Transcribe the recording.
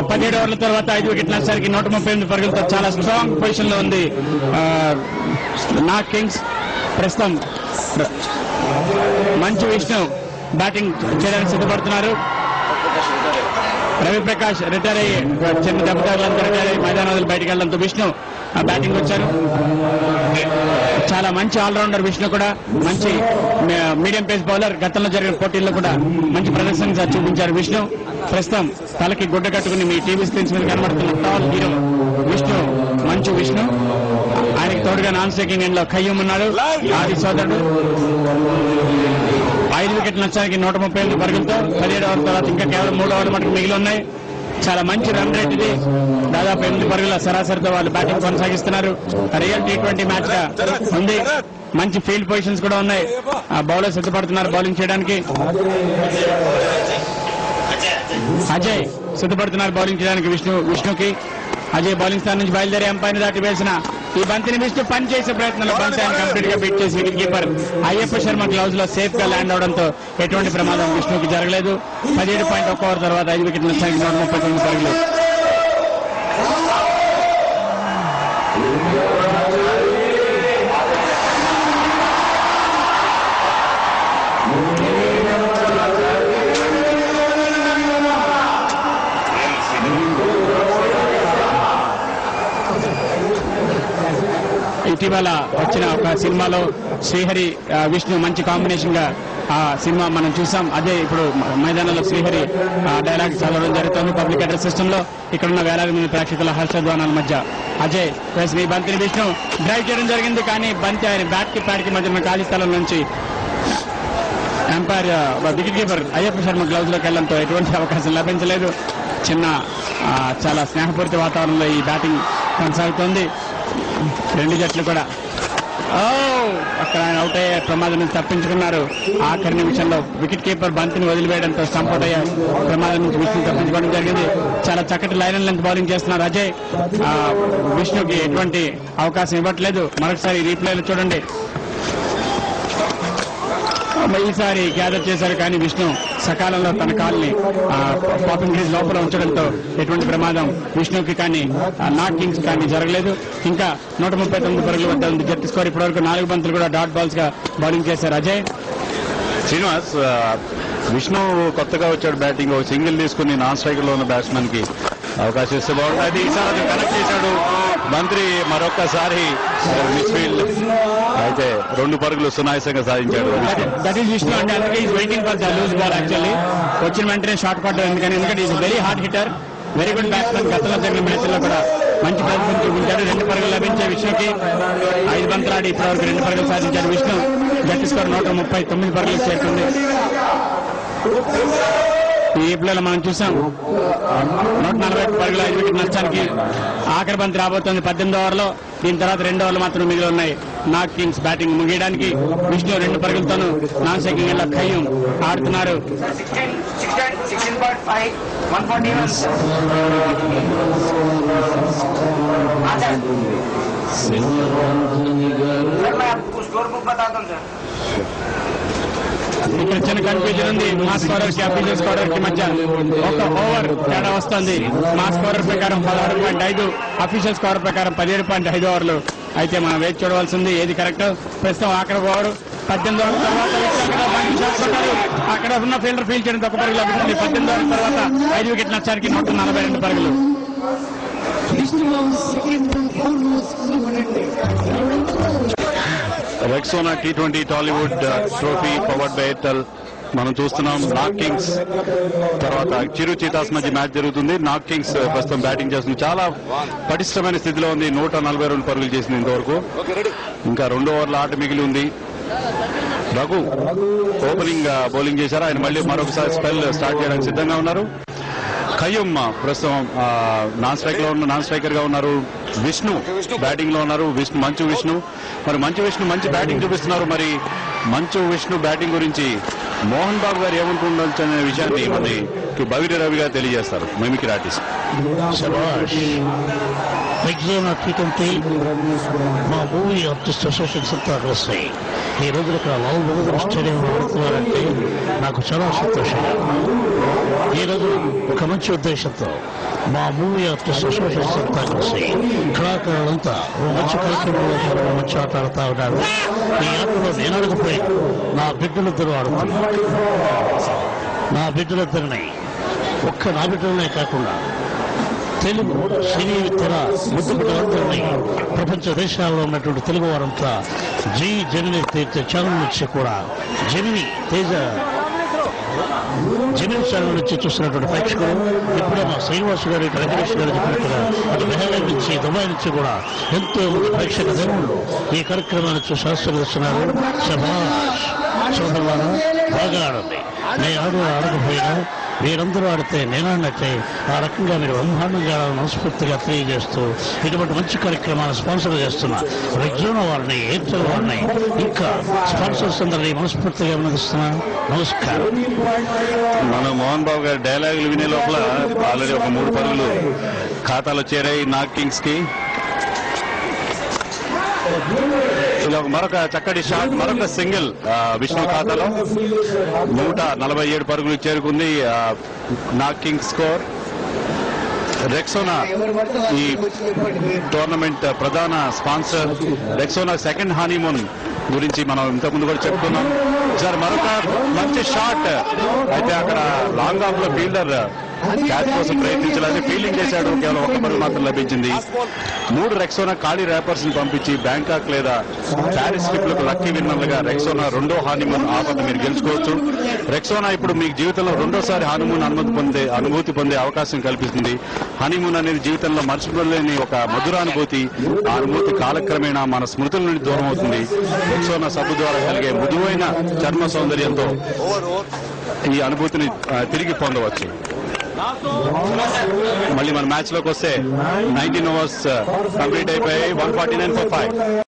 పదిహేడు ఓవర్ల తర్వాత ఐదు వికెట్ల నష్టానికి నూట ముప్పై ఎనిమిది పరుగులతో చాలా స్ట్రాంగ్ పొజిషన్ లో ఉంది ఆ, నాగ్ కింగ్స్ ప్రస్తుతం మంచు విష్ణు బ్యాటింగ్ చేయడానికి సిద్ధపడుతున్నారు రవి ప్రకాష్ రిటైర్ అయ్యి చిన్న దెబ్బ తగలంతా రిటైర్ అయ్యి మైదానం వదిలి బయటకు వెళ్ళడంతో విష్ణు ఆ బ్యాటింగ్ వచ్చారు చాలా మంచి ఆల్రౌండర్ విష్ణు కూడా మంచి మీ- మీడియం పేస్ బౌలర్ గతంలో జరిగిన పోటీల్లో కూడా మంచి ప్రదర్శన చూపించారు విష్ణు ప్రస్తుతం తలకి గుడ్డ కట్టుకుని మీ టీవీ స్క్రీన్స్ మీద కనబడుతున్న టాల్ హీరో విష్ణు మంచు విష్ణు ఆయనకి తోడుగా నాన్ స్ట్రైకింగ్ ఎండ్ లో ఖయ్యం ఉన్నాడు ఆది సోదరుడు ఐదు వికెట్ల నష్టానికి నూట ముప్పై ఎనిమిది పరుగులతో పదిహేడు ఓవర్ల తర్వాత ఇంకా కేవలం మూడు ఓవర్లు మటుకు మిగిలి ఉన్నాయి చాలా మంచి రన్ రేట్ ఇది దాదాపు ఎనిమిది పరుగుల సరాసరితో వాళ్ళు బ్యాటింగ్ కొనసాగిస్తున్నారు రియల్ టీ ట్వంటీ మ్యాచ్ గా ఉంది మంచి ఫీల్డ్ పొజిషన్స్ కూడా ఉన్నాయి ఆ బౌలర్ సిద్ధపడుతున్నారు బౌలింగ్ చేయడానికి అజయ్ సిద్ధపడుతున్నారు బౌలింగ్ చేయడానికి విష్ణు విష్ణుకి అజయ్ బౌలింగ్ స్థానం నుంచి బయలుదేరి ఎంపైర్ దాటి వేసిన ఈ బంతిని విష్ణు పని చేసే ప్రయత్నంలో బంతి ఆయన కంప్లీట్ గా బిట్ చేసి wicket keeper Ayyappa Sharma gloves లో సేఫ్ గా ల్యాండ్ అవడంతో ఎటువంటి ప్రమాదం విష్ణుకి జరగలేదు పదిహేడు పాయింట్ ఒక్క ఓవర్ తర్వాత ఐదు వికెట్ల నష్టానికి నూట ముప్పై తొమ్మిది పరుగులు ఇటీవల వచ్చిన ఒక సినిమాలో శ్రీహరి ఆ, విష్ణు మంచి కాంబినేషన్ గా ఆ సినిమా మనం చూసాం అదే ఇప్పుడు మ- మైదానంలో శ్రీహరి ఆ, డైలాగ్ చదవడం జరుగుతుంది పబ్లిక్ అడ్రస్ సిస్టమ్ లో ఇక్కడ ఉన్న వేలాది మంది ప్రేక్షకుల హర్షధ్వానాల మధ్య అజయ్ ప్లస్ ఈ బంతిని విష్ణు డ్రైవ్ చేయడం జరిగింది కానీ బంతి ఆయన బ్యాట్ కి ప్యాడ్ కి మధ్య ఉన్న ఖాళీ స్థలం నుంచి umpire wicket keeper Ayyappa Sharma gloves లోకి వెళ్లడంతో ఎటువంటి అవకాశం లభించలేదు చిన్న ఆ, చాలా స్నేహపూరిత వాతావరణంలో ఈ బ్యాటింగ్ కొనసాగుతోంది రెండు జట్లు కూడా ఓ అక్కడ ఆయన అవుట్ అయ్యే ప్రమాదం నుంచి తప్పించుకున్నారు ఆఖరి నిమిషంలో వికెట్ కీపర్ బంతిని వదిలివేయడంతో స్టంప్ అయ్యే ప్రమాదం నుంచి విష్ణు తప్పించుకోవడం జరిగింది చాలా చక్కటి లైన్ అండ్ లెంత్ బౌలింగ్ చేస్తున్నారు అజయ్ ఆ, విష్ణుకి ఎటువంటి అవకాశం ఇవ్వట్లేదు మరొకసారి రీప్లేలో చూడండి ఈసారి గ్యాదర్ చేశారు కానీ విష్ణు సకాలంలో తన కాల్ని పాపింగ్ గ్రీజ్ లోపల ఉంచడంతో ఎటువంటి ప్రమాదం విష్ణుకి కానీ ఆ, నాట్ కింగ్స్ కానీ జరగలేదు ఇంకా నూట ముప్పై తొమ్మిది పరుగుల వద్ద ఉంది జట్టు స్కోర్ ఇప్పటివరకు నాలుగు బంతులు కూడా డాట్ బాల్స్ గా బౌలింగ్ చేశారు అజయ్ శ్రీనివాస్ ఆ, విష్ణు కొత్తగా వచ్చాడు బ్యాటింగ్ ఒక సింగిల్ తీసుకుని నాన్ స్ట్రైకర్ లో ఉన్న బ్యాట్స్మెన్ కి అవకాశం ఇస్తే బాగుంటుంది అది ఈసారి అది కనెక్ట్ చేశాడు మంత్రి మరొక్కసారి మిస్ ఫీల్డ్ అయితే రెండు పరుగులు సునాయాసంగా సాధించాడు విష్ణు దట్ ఈస్ విష్ణు అంటే అందుకే is waiting for the loose ball actually వచ్చిన వెంటనే షార్ట్ పడ్డారు ఎందుకని ఎందుకంటే is very hard hitter very good batsmen గతంలో జరిగిన మ్యాచ్ల్లో కూడా మంచి ప్రదర్శన చూపించాడు రెండు పరుగులు లభించే విష్ణుకి ఐదు బంతులు ఆడి ఇప్పటివరకు రెండు పరుగులు సాధించాడు విష్ణు జట్టు స్కోర్ నూట ముప్పై తొమ్మిది పరుగులు చేరుకుంది ఈ ఏప్రిల్ మనం చూసాం నూట నలభై ఒక్క పరుగుల ఐదు వికెట్ నష్టానికి ఆఖరి బంతి రాబోతోంది పద్దెనిమిది ఓవర్లో దీని తర్వాత రెండు ఓవర్లు మాత్రం మిగిలి ఉన్నాయి నాగ్ కింగ్స్ బ్యాటింగ్ ముగియడానికి విష్ణు రెండు పరుగులతోనూ నాన్ సెకింగ్ ఇళ్ల ఖయ్యం ఆడుతున్నారు 16, 16, 16.5, 141. अच्छा सर मैं आपको स्कोर बुक बताता हूँ सर ఇక్కడ చిన్న కన్ఫ్యూజన్ ఉంది మా స్కోరర్ కి అఫీషియల్ స్కోరర్ కి మధ్య ఒక ఓవర్ తేడా వస్తుంది మా స్కోరర్ ప్రకారం పదహారు పాయింట్ ఐదు అఫీషియల్ స్కోర్ ప్రకారం పదిహేడు పాయింట్ ఐదు ఓవర్లు అయితే మనం వేచి చూడవలసింది ఏది కరెక్ట్ ప్రస్తుతం ఆఖరి ఓవర్ పద్దెనిమిది ఓవర్ల తర్వాత వికెట్ మంచి షాట్ కొట్టారు అక్కడ ఉన్న ఫీల్డర్ ఫీల్ చేయడం ఒక పరుగులు లభిస్తుంది పద్దెనిమిది ఓవర్ల తర్వాత ఐదు వికెట్ నష్టానికి నూట నలభై రెండు పరుగులు Rexona T twenty Tollywood trophy powered by Airtel మనం చూస్తున్నాం నాక్ కింగ్స్ తర్వాత చిరు చీతాస్ మధ్య మ్యాచ్ జరుగుతుంది నాక్ కింగ్స్ ప్రస్తుతం బ్యాటింగ్ చేస్తుంది చాలా పటిష్టమైన స్థితిలో ఉంది నూట నలభై రెండు పరుగులు చేసింది ఇంతవరకు ఇంకా రెండు ఓవర్ల ఆట మిగిలి ఉంది రఘు ఓపెనింగ్ బౌలింగ్ చేశారు ఆయన మళ్ళీ మరొకసారి స్పెల్ స్టార్ట్ చేయడానికి సిద్ధంగా ఉన్నారు ఖయ్యం ప్రస్తుతం ఆ, నాన్ స్ట్రైక్ లో ఉన్న నాన్ స్ట్రైకర్ గా ఉన్నారు విష్ణు బ్యాటింగ్ లో ఉన్నారు విష్ణు మంచు విష్ణు మరి మంచు విష్ణు మంచి బ్యాటింగ్ చూపిస్తున్నారు మరి మంచు విష్ణు బ్యాటింగ్ గురించి మోహన్ బాబు గారు ఏమనుకుండొచ్చు అనే విషయాన్ని మనకి బవిరి రవి గారు తెలియజేస్తారు మిమిక్రీ ఆర్టిస్ట్ శబాష్ ఎగ్జామ్ టీ ట్వంటీ మా మూవీ ఆర్టిస్ట్ అసోసియేషన్ అంతా వస్తాయి ఈ రోజు ఇక్కడ లాల్ బహదూర్ స్టేడియంలో ఆడుతున్నారంటే నాకు చాలా సంతోషంగా ఉంది. ఈ రోజు ఒక మంచి ఉద్దేశంతో మా మూవీ ఆర్టిస్ట్ అసోసియేషన్ అంతా కలిసి కళాకారులంతా ఓ మంచి కార్యక్రమంలో పాల్గొని మంచి ఆట ఆడుతా ఉన్నారు ఈ ఆటలో నేను అడగపోయి నా బిడ్డలిద్దరూ ఆడుతున్నారు నా బిడ్డలిద్దరిని ఒక్క నా బిడ్డలనే కాకుండా తెలుగు సినీ తెర ముద్దు బిడ్డలందరినీ ప్రపంచ దేశాల్లో ఉన్నటువంటి తెలుగు వారంతా జీ జమిని తీర్చే ఛానల్ నుంచి కూడా జమిని తేజ జమిని ఛానల్ నుంచి చూస్తున్నటువంటి ప్రేక్షకులు ఇప్పుడే మా శ్రీనివాస్ గారు ఇటు వెంకటేష్ గారు చెప్పినట్టుగా అటు మెహరాజ్ నుంచి దుబాయ్ నుంచి కూడా ఎంతో మంది ప్రేక్షక దేవుళ్ళు ఈ కార్యక్రమాన్ని చూసి ఆశీర్వదిస్తున్నారు శభాష్ సోదరులారా బాగా ఆడండి నేను ఆడు ఆడకపోయినా మీరందరూ ఆడితే నేనాడినట్టే ఆ రకంగా మీరు బ్రహ్మాండంగా ఆడాలని మనస్ఫూర్తిగా తెలియజేస్తూ ఇటువంటి మంచి కార్యక్రమాలను స్పాన్సర్ చేస్తున్న రెగ్జోనా వారిని ఎయిర్టెల్ వారిని ఇంకా స్పాన్సర్స్ అందరినీ మనస్ఫూర్తిగా అభినందిస్తున్నా నమస్కారం మన మోహన్ బాబు గారి డైలాగులు వినే లోపల ఆల్రెడీ ఒక మూడు పరుగులు ఖాతాలో చేరాయి నాగ్ కింగ్స్ కి ఇలా ఒక మరొక చక్కటి షాట్ మరొక సింగిల్ ఆ, విష్ణు ఖాతాలో నూట నలభై ఏడు పరుగులు చేరుకుంది ఆ, నాగ్ కింగ్స్ స్కోర్ రెక్సోనా ఈ టోర్నమెంట్ ప్రధాన స్పాన్సర్ రెక్సోనా సెకండ్ హనీమూన్ గురించి మనం ఇంతకుముందు కూడా చెప్పుకున్నాం సార్ మరొక మంచి షాట్ అయితే అక్కడ లాంగ్ ఆఫ్ లో ఫీల్డర్ క్యాచ్ కోసం ప్రయత్నించాలని ఫీల్డింగ్ చేశాడు కేవలం ఒక్క పరుగు మాత్రం లభించింది మూడు రెక్సోనా ఖాళీ ర్యాపర్స్ ని పంపించి బ్యాంకాక్ లేదా ప్యారిస్ ట్రిప్ లకు లక్కీ విన్నర్లుగా రెక్సోనా రెండో హానిమూన్ ఆపద మీరు గెలుచుకోవచ్చు రెక్సోనా ఇప్పుడు మీ జీవితంలో రెండోసారి హానిమూన్ అనుమతి పొందే అనుభూతి పొందే అవకాశం కల్పిస్తుంది హనీమూన్ అనేది జీవితంలో మర్చిపోలేని ఒక మధురానుభూతి ఆ అనుభూతి కాలక్రమేణా మన స్మృతుల నుండి దూరం అవుతుంది రెక్సోనా సబ్బు ద్వారా కలిగే మృదువైన చర్మ సౌందర్యంతో ఈ అనుభూతిని ఆ, తిరిగి పొందవచ్చు మళ్ళీ మన మ్యాచ్ లోకి వస్తే నైన్టీన్ ఓవర్స్ కంప్లీట్ అయిపోయాయి one forty nine for five